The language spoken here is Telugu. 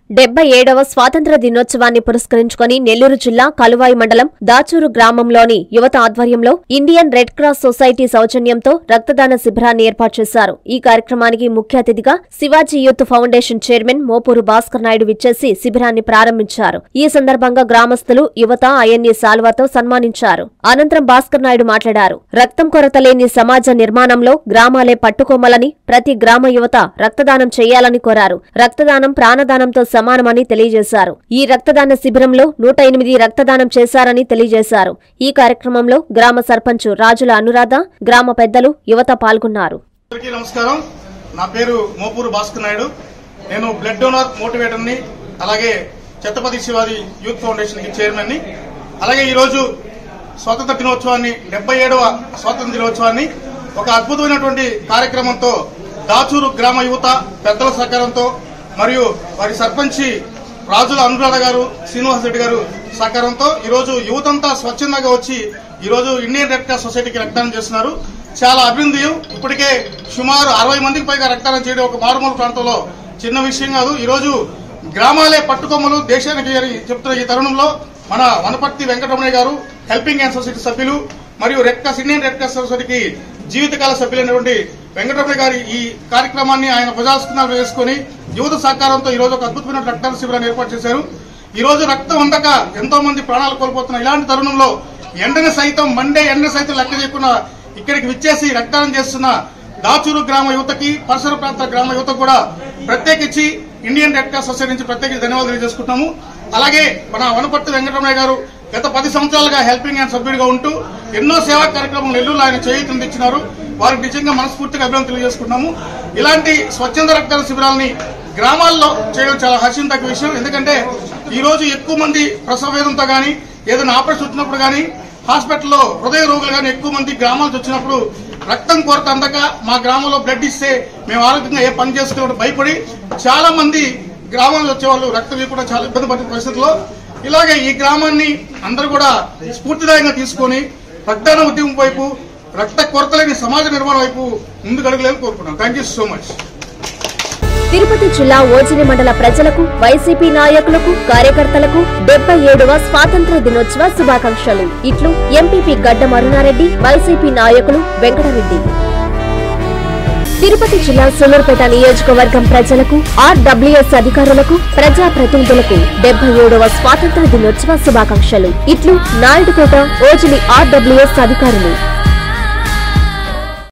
డెబ్బై ఏడవ స్వాతంత్ర దినోత్సవాన్ని పురస్కరించుకొని నెల్లూరు జిల్లా కలువాయి మండలం దాచూరు గ్రామంలోని యువత ఆధ్వర్యంలో ఇండియన్ రెడ్ క్రాస్ సొసైటీ సౌజన్యంతో రక్తదాన శిబిరాన్ని ఏర్పాటు చేశారు ఈ కార్యక్రమానికి ముఖ్య అతిథిగా Shivaji youth foundation chairman Mopuru Bhaskar Naidu విచ్చేసి శిబిరాన్ని ప్రారంభించారు ఈ సందర్భంగా గ్రామస్తులు యువత ఆయన్ని సాల్వాతో సన్మానించారు అనంతరం భాస్కర్ నాయుడు మాట్లాడారు రక్తం కొరత లేని సమాజ నిర్మాణంలో గ్రామాలే పట్టుకోమలని ప్రతి గ్రామ యువత రక్తదానం చేయాలని కోరారు రక్తదానం ప్రాణదానంతో సమానమని తెలియజేశారు ఈ రక్తదాన శిబిరంలో నూట ఎనిమిది రక్తదానం చేశారని తెలియజేశారు ఈ కార్యక్రమంలో గ్రామ సర్పంచ్ రాజుల అనురాధ గ్రామ పెద్దలు యువత పాల్గొన్నారు అందరికీ నమస్కారం నా పేరు మోపూరు భాస్కర్ నాయుడు నేను బ్లడ్ డోనర్ మోటివేటర్ని అలాగే ఛత్రపతి శివాజీ యూత్ ఫౌండేషన్ కి చైర్మన్ ని అలాగే ఈరోజు స్వాతంత్ర దినోత్సవాన్ని డెబ్బై ఏడవ స్వాతంత్ర దినోత్సవాన్ని ఒక అద్భుతమైనటువంటి కార్యక్రమంతో దాచూరు గ్రామ యువత పెద్దల సహకారంతో మరియు వారి సర్పంచి రాజుల అనురాధ గారు శ్రీనివాస్ రెడ్డి గారు సహకారంతో ఈరోజు యువతంతా స్వచ్ఛందంగా వచ్చి ఈరోజు ఇండియన్ రెడ్ క్రాస్ సొసైటీకి రక్తదానం చేస్తున్నారు చాలా అభినందనీయం ఇప్పటికే సుమారు అరవై మందికి పైగా రక్తదానం చేయడం ఒక మారుమూల ప్రాంతంలో చిన్న విషయం కాదు ఈరోజు గ్రామాలే పట్టుకొమ్మలు దేశానికి అని చెప్తున్న ఈ తరుణంలో మన వనపర్తి వెంకటరమణయ్య గారు హెల్పింగ్ హ్యాండ్ సొసైటీ సభ్యులు మరియు red cross Indian red cross సొసైటీకి జీవితకాల సభ్యులైనటువంటి వెంకటరమణయ్య గారి ఈ కార్యక్రమాన్ని ఆయన ప్రజాస్పందనలు వేసుకొని యువత సహకారంతో ఈ రోజు ఒక అద్భుతమైన రక్తదాన శిబిరాన్ని ఏర్పాటు చేశారు ఈ రోజు రక్తం అందక ఎంతో మంది ప్రాణాలు కోల్పోతున్న ఇలాంటి తరుణంలో ఎండని సైతం మండే ఎండ సైతం లెక్క చేయకుండా ఇక్కడికి విచ్చేసి రక్తదానం చేస్తున్న దాచూరు గ్రామ యువతకి పరిసర ప్రాంత గ్రామ యువత కూడా ప్రత్యేకించి ఇండియన్ రెడ్ క్రాస్ సొసైటీ నుంచి ప్రత్యేకించి ధన్యవాదాలు తెలియజేసుకుంటున్నాము అలాగే మన వనపర్తి వెంకటరమణయ్య గారు గత పది సంవత్సరాలుగా హెల్పింగ్ హ్యాండ్ సభ్యుడిగా ఉంటూ ఎన్నో సేవా కార్యక్రమాలు నెల్లూరులో ఆయన చేయూతందించినారు వారికి నిజంగా మనస్ఫూర్తిగా అభినందన తెలియజేసుకుంటున్నాము ఇలాంటి స్వచ్ఛంద రక్తదాన శిబిరాలని గ్రామాల్లో చేయడం చాలా హర్షం తగ్గ విషయం ఎందుకంటే ఈ రోజు ఎక్కువ మంది ప్రసవ వేదంతో గానీ ఏదైనా ఆపరేషన్ వచ్చినప్పుడు గానీ హాస్పిటల్లో హృదయ రోగులు గానీ ఎక్కువ మంది గ్రామాలకు వచ్చినప్పుడు రక్తం కొరత అందక మా గ్రామంలో బ్లడ్ ఇస్తే మేము ఆరోగ్యంగా ఏ పని చేసుకోవడం భయపడి చాలా మంది గ్రామాల్లో వచ్చేవాళ్ళు రక్తం ఇవ్వకుండా చాలా ఇబ్బంది పడిన పరిస్థితుల్లో ఇలాగే ఈ గ్రామాన్ని అందరూ కూడా స్ఫూర్తిదాయంగా తీసుకొని రక్తదాన ఉద్యమం వైపు రక్త కొరత లేని సమాజ నిర్మాణం వైపు ముందుకు అడుగులేని కోరుకున్నాను thank you so much Tirupati జిల్లా ఓజిని మండల ప్రజలకు వైసీపీ నాయకులకు కార్యకర్తలకు డెబ్బై ఏడవ స్వాతంత్ర దినోత్సవ శుభాకాంక్షలు ఇట్లు ఎంపీపీ గడ్డ మరునారెడ్డి వైసీపీ నాయకులు వెంకటరెడ్డి తిరుపతి జిల్లా సూలూరుపేట నియోజకవర్గం ప్రజలకు ఆర్డబ్ల్యూఎస్ అధికారులకు ప్రజా ప్రతినిధులకు డెబ్బై ఏడవ స్వాతంత్ర దినోత్సవ శుభాకాంక్షలు ఇట్లు నాయుడుపేట ఓజిలి ఆర్డబ్ల్యూఎస్ అధికారులు